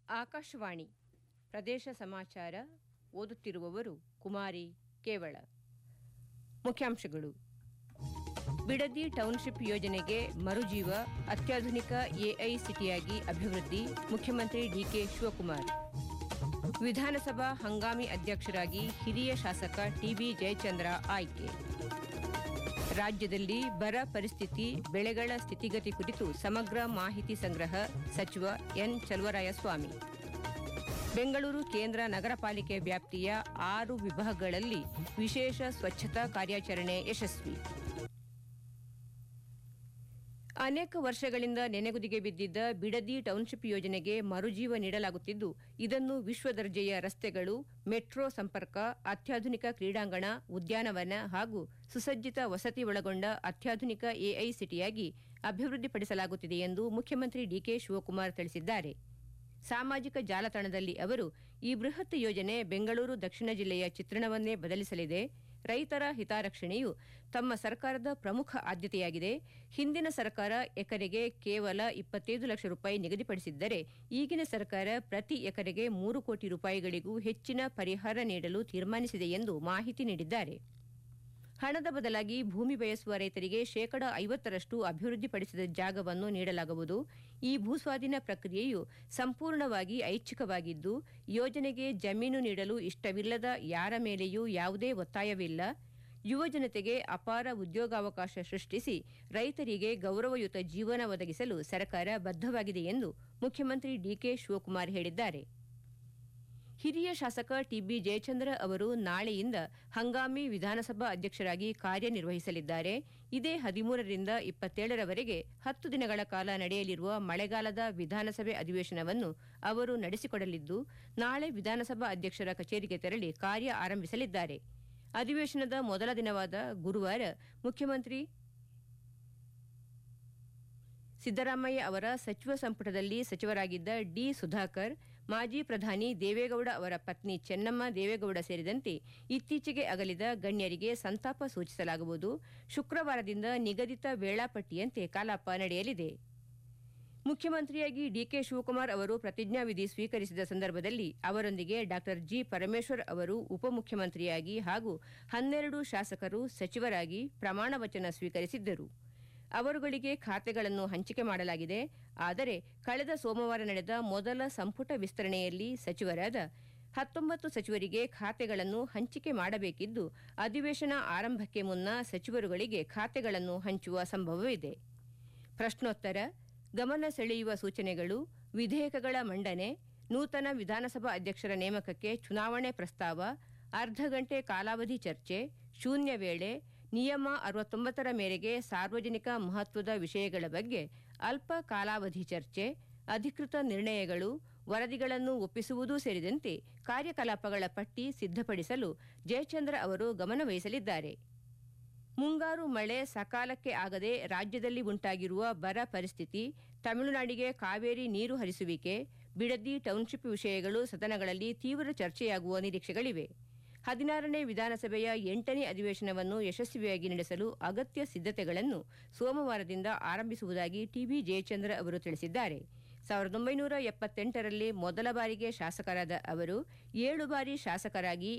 ಆಕಾಶವಾಣಿ ಪ್ರದೇಶ ಸಮಾಚಾರ ಓದುತ್ತಿರುವವರು ಕುಮಾರಿ ಕೇವಳ ಮುಖ್ಯಾಂಶಗಳು ಬಿಡದಿ ಟೌನ್ಶಿಪ್ ಯೋಜನೆಗೆ ಮರುಜೀವ ಅತ್ಯಾಧುನಿಕ ಎಐ ಸಿಟಿಯಾಗಿ ಅಭಿವೃದ್ಧಿ ಮುಖ್ಯಮಂತ್ರಿ ಡಿಕೆ ಶಿವಕುಮಾರ್ ವಿಧಾನಸಭಾ ಹಂಗಾಮಿ ಅಧ್ಯಕ್ಷರಾಗಿ ಹಿರಿಯ ಶಾಸಕ ಟಿಬಿ ಜಯಚಂದ್ರ ಆಯ್ಕೆ ರಾಜ್ಯದಲ್ಲಿ ಬರ ಪರಿಸ್ಥಿತಿ ಬೆಳೆಗಳ ಸ್ಥಿತಿಗತಿ ಕುರಿತು ಸಮಗ್ರ ಮಾಹಿತಿ ಸಂಗ್ರಹ ಸಚಿವ ಎನ್ ಚಲುವರಾಯಸ್ವಾಮಿ ಬೆಂಗಳೂರು ಕೇಂದ್ರ ನಗರ ಪಾಲಿಕೆ ವ್ಯಾಪ್ತಿಯ ಆರು ವಿಭಾಗಗಳಲ್ಲಿ ವಿಶೇಷ ಸ್ವಚ್ಛತಾ ಕಾರ್ಯಾಚರಣೆ ಯಶಸ್ವಿ ಅನೇಕ ವರ್ಷಗಳಿಂದ ನೆನೆಗುದಿಗೆ ಬಿದ್ದಿದ್ದ ಬಿಡದಿ ಟೌನ್ಶಿಪ್ ಯೋಜನೆಗೆ ಮರುಜೀವ ನೀಡಲಾಗುತ್ತಿದ್ದು ಇದನ್ನು ವಿಶ್ವ ದರ್ಜೆಯ ರಸ್ತೆಗಳು ಮೆಟ್ರೋ ಸಂಪರ್ಕ ಅತ್ಯಾಧುನಿಕ ಕ್ರೀಡಾಂಗಣ ಉದ್ಯಾನವನ ಹಾಗೂ ಸುಸಜ್ಜಿತ ವಸತಿ ಒಳಗೊಂಡ ಅತ್ಯಾಧುನಿಕ ಎಐ ಸಿಟಿಯಾಗಿ ಅಭಿವೃದ್ಧಿಪಡಿಸಲಾಗುತ್ತಿದೆ ಎಂದು ಮುಖ್ಯಮಂತ್ರಿ ಡಿಕೆ ಶಿವಕುಮಾರ್ ತಿಳಿಸಿದ್ದಾರೆ ಸಾಮಾಜಿಕ ಜಾಲತಾಣದಲ್ಲಿ ಅವರು ಈ ಬೃಹತ್ ಯೋಜನೆ ಬೆಂಗಳೂರು ದಕ್ಷಿಣ ಜಿಲ್ಲೆಯ ಚಿತ್ರಣವನ್ನೇ ಬದಲಿಸಲಿದೆ ರೈತರ ಹಿತಾರಕ್ಷಣೆಯು ತಮ್ಮ ಸರ್ಕಾರದ ಪ್ರಮುಖ ಆದ್ಯತೆಯಾಗಿದೆ ಹಿಂದಿನ ಸರ್ಕಾರ ಎಕರೆಗೆ ಕೇವಲ ಇಪ್ಪತ್ತೈದು ಲಕ್ಷ ರೂಪಾಯಿ ನಿಗದಿಪಡಿಸಿದ್ದರೆ ಈಗಿನ ಸರ್ಕಾರ ಪ್ರತಿ ಎಕರೆಗೆ ಮೂರು ಕೋಟಿ ರೂಪಾಯಿಗಳಿಗೂ ಹೆಚ್ಚಿನ ಪರಿಹಾರ ನೀಡಲು ತೀರ್ಮಾನಿಸಿದೆ ಎಂದು ಮಾಹಿತಿ ನೀಡಿದ್ದಾರೆ ಹಣದ ಬದಲಾಗಿ ಭೂಮಿ ಬಯಸುವ ರೈತರಿಗೆ ಶೇಕಡ ಐವತ್ತರಷ್ಟು ಅಭಿವೃದ್ಧಿಪಡಿಸಿದ ಜಾಗವನ್ನು ನೀಡಲಾಗುವುದು ಈ ಭೂಸ್ವಾಧೀನ ಪ್ರಕ್ರಿಯೆಯು ಸಂಪೂರ್ಣವಾಗಿ ಐಚ್ಛಿಕವಾಗಿದ್ದು ಯೋಜನೆಗೆ ಜಮೀನು ನೀಡಲು ಇಷ್ಟವಿಲ್ಲದ ಯಾರ ಮೇಲೆಯೂ ಯಾವುದೇ ಒತ್ತಾಯವಿಲ್ಲ ಯುವಜನತೆಗೆ ಅಪಾರ ಉದ್ಯೋಗಾವಕಾಶ ಸೃಷ್ಟಿಸಿ ರೈತರಿಗೆ ಗೌರವಯುತ ಜೀವನ ಒದಗಿಸಲು ಸರ್ಕಾರ ಬದ್ದವಾಗಿದೆ ಎಂದು ಮುಖ್ಯಮಂತ್ರಿ ಡಿಕೆ ಶಿವಕುಮಾರ್ ಹೇಳಿದ್ದಾರೆ ಹಿರಿಯ ಶಾಸಕ ಟಿಬಿ ಜಯಚಂದ್ರ ಅವರು ನಾಳೆಯಿಂದ ಹಂಗಾಮಿ ವಿಧಾನಸಭಾ ಅಧ್ಯಕ್ಷರಾಗಿ ಕಾರ್ಯನಿರ್ವಹಿಸಲಿದ್ದಾರೆ ಇದೇ ಹದಿಮೂರರಿಂದ ಇಪ್ಪತ್ತೇಳರವರೆಗೆ ಹತ್ತು ದಿನಗಳ ಕಾಲ ನಡೆಯಲಿರುವ ಮಳೆಗಾಲದ ವಿಧಾನಸಭೆ ಅಧಿವೇಶನವನ್ನು ಅವರು ನಡೆಸಿಕೊಡಲಿದ್ದು ನಾಳೆ ವಿಧಾನಸಭಾ ಅಧ್ಯಕ್ಷರ ಕಚೇರಿಗೆ ತೆರಳಿ ಕಾರ್ಯ ಆರಂಭಿಸಲಿದ್ದಾರೆ ಅಧಿವೇಶನದ ಮೊದಲ ದಿನವಾದ ಗುರುವಾರ ಮುಖ್ಯಮಂತ್ರಿ ಸಿದ್ದರಾಮಯ್ಯ ಅವರ ಸಚಿವ ಸಂಪುಟದಲ್ಲಿ ಸಚಿವರಾಗಿದ್ದ ಡಿ ಸುಧಾಕರ್ ಮಾಜಿ ಪ್ರಧಾನಿ ದೇವೇಗೌಡ ಅವರ ಪತ್ನಿ ಚೆನ್ನಮ್ಮ ದೇವೇಗೌಡ ಸೇರಿದಂತೆ ಇತ್ತೀಚೆಗೆ ಅಗಲಿದ ಗಣ್ಯರಿಗೆ ಸಂತಾಪ ಸೂಚಿಸಲಾಗುವುದು ಶುಕ್ರವಾರದಿಂದ ನಿಗದಿತ ವೇಳಾಪಟ್ಟಿಯಂತೆ ಕಲಾಪ ನಡೆಯಲಿದೆ ಮುಖ್ಯಮಂತ್ರಿಯಾಗಿ ಡಿಕೆ ಶಿವಕುಮಾರ್ ಅವರು ಪ್ರತಿಜ್ಞಾವಿಧಿ ಸ್ವೀಕರಿಸಿದ ಸಂದರ್ಭದಲ್ಲಿ ಅವರೊಂದಿಗೆ ಡಾ ಜಿ ಪರಮೇಶ್ವರ್ ಅವರು ಉಪಮುಖ್ಯಮಂತ್ರಿಯಾಗಿ ಹಾಗೂ ಹನ್ನೆರಡು ಶಾಸಕರು ಸಚಿವರಾಗಿ ಪ್ರಮಾಣ ವಚನ ಸ್ವೀಕರಿಸಿದ್ದರು ಅವರುಗಳಿಗೆ ಖಾತೆಗಳನ್ನು ಹಂಚಿಕೆ ಮಾಡಲಾಗಿದೆ ಆದರೆ ಕಳೆದ ಸೋಮವಾರ ನಡೆದ ಮೊದಲ ಸಂಪುಟ ವಿಸ್ತರಣೆಯಲ್ಲಿ ಸಚಿವರಾದ ಹತ್ತೊಂಬತ್ತು ಸಚಿವರಿಗೆ ಖಾತೆಗಳನ್ನು ಹಂಚಿಕೆ ಮಾಡಬೇಕಿದ್ದು ಅಧಿವೇಶನ ಆರಂಭಕ್ಕೆ ಮುನ್ನ ಸಚಿವರುಗಳಿಗೆ ಖಾತೆಗಳನ್ನು ಹಂಚುವ ಸಂಭವವಿದೆ ಪ್ರಶ್ನೋತ್ತರ ಗಮನ ಸೆಳೆಯುವ ಸೂಚನೆಗಳು ವಿಧೇಯಕಗಳ ಮಂಡನೆ ನೂತನ ವಿಧಾನಸಭಾ ಅಧ್ಯಕ್ಷರ ನೇಮಕಕ್ಕೆ ಚುನಾವಣೆ ಪ್ರಸ್ತಾವ ಅರ್ಧ ಗಂಟೆ ಕಾಲಾವಧಿ ಚರ್ಚೆ ಶೂನ್ಯ ವೇಳೆ ನಿಯಮ ಅರವತ್ತೊಂಬತ್ತರ ಮೇರೆಗೆ ಸಾರ್ವಜನಿಕ ಮಹತ್ವದ ವಿಷಯಗಳ ಬಗ್ಗೆ ಅಲ್ಪ ಕಾಲಾವಧಿ ಚರ್ಚೆ ಅಧಿಕೃತ ನಿರ್ಣಯಗಳು ವರದಿಗಳನ್ನು ಒಪ್ಪಿಸುವುದೂ ಸೇರಿದಂತೆ ಕಾರ್ಯಕಲಾಪಗಳ ಪಟ್ಟಿ ಸಿದ್ದಪಡಿಸಲು ಜಯಚಂದ್ರ ಅವರು ಗಮನವಹಿಸಲಿದ್ದಾರೆ ಮುಂಗಾರು ಮಳೆ ಸಕಾಲಕ್ಕೆ ಆಗದೆ ರಾಜ್ಯದಲ್ಲಿ ಉಂಟಾಗಿರುವ ಬರ ಪರಿಸ್ಥಿತಿ ತಮಿಳುನಾಡಿಗೆ ಕಾವೇರಿ ನೀರು ಹರಿಸುವಿಕೆ ಬಿಡದಿ ಟೌನ್ಶಿಪ್ ವಿಷಯಗಳು ಸದನಗಳಲ್ಲಿ ತೀವ್ರ ಚರ್ಚೆಯಾಗುವ ನಿರೀಕ್ಷೆಗಳಿವೆ ಹದಿನಾರನೇ ವಿಧಾನಸಭೆಯ ಎಂಟನೇ ಅಧಿವೇಶನವನ್ನು ಯಶಸ್ವಿಯಾಗಿ ನಡೆಸಲು ಅಗತ್ಯ ಸಿದ್ದತೆಗಳನ್ನು ಸೋಮವಾರದಿಂದ ಆರಂಭಿಸುವುದಾಗಿ ಟಿಬಿ ಜಯಚಂದ್ರ ಅವರು ತಿಳಿಸಿದ್ದಾರೆ ಸಾವಿರದ ಒಂಬೈನೂರ ಎಪ್ಪತ್ತೆಂಟರಲ್ಲಿ ಮೊದಲ ಬಾರಿಗೆ ಶಾಸಕರಾದ ಅವರು ಏಳು ಬಾರಿ ಶಾಸಕರಾಗಿ